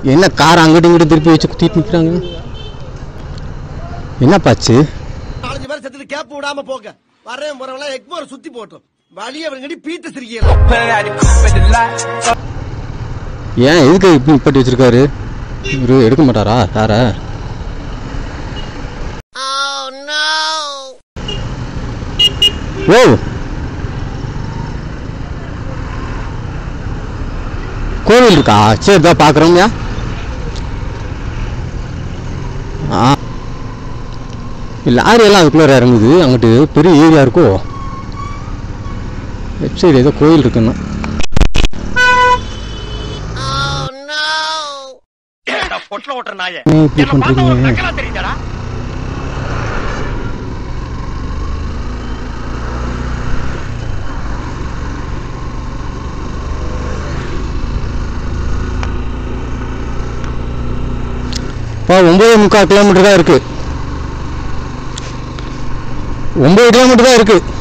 என்ன கார் அங்கிட்டு இங்கிட்டு திருப்பி வச்சு குத்திட்டு நிற்கிறாங்க என்னப்பாச்சு நாலஞ்சு பேர் செத்துட்டு கேப் விடாம போங்க வரேன் போறவங்க எக்மோர் சுத்தி போட்டோம் வழிய அவங்கடி பீட்ட சிரிக்கலாம் ஏன் எதுக்கு இப்படி இப்படி வச்சிருக்காரு இவரு எடுக்க மாட்டாரா யார ஓ கோவில் இருக்கா சரி தான் பார்க்குறோம்யா ஆ லாரி எல்லாம் அதுக்குள்ளே இறங்குது அங்கிட்டு பெரிய ஏரியா இருக்கோ லெஃப்ட் சைடு ஏதோ கோயில் இருக்குன்னா பொட்டில ஓட்டுற நாயே ஏன் இப்படி என்ன பார்த்தா ஒரு பண்றீங்க நக்கலா தெரியுதாடா இப்போ ஒம்பது முக்கால் கிலோமீட்டர் தான் இருக்கு ஒம்பது கிலோமீட்டர் தான் இருக்கு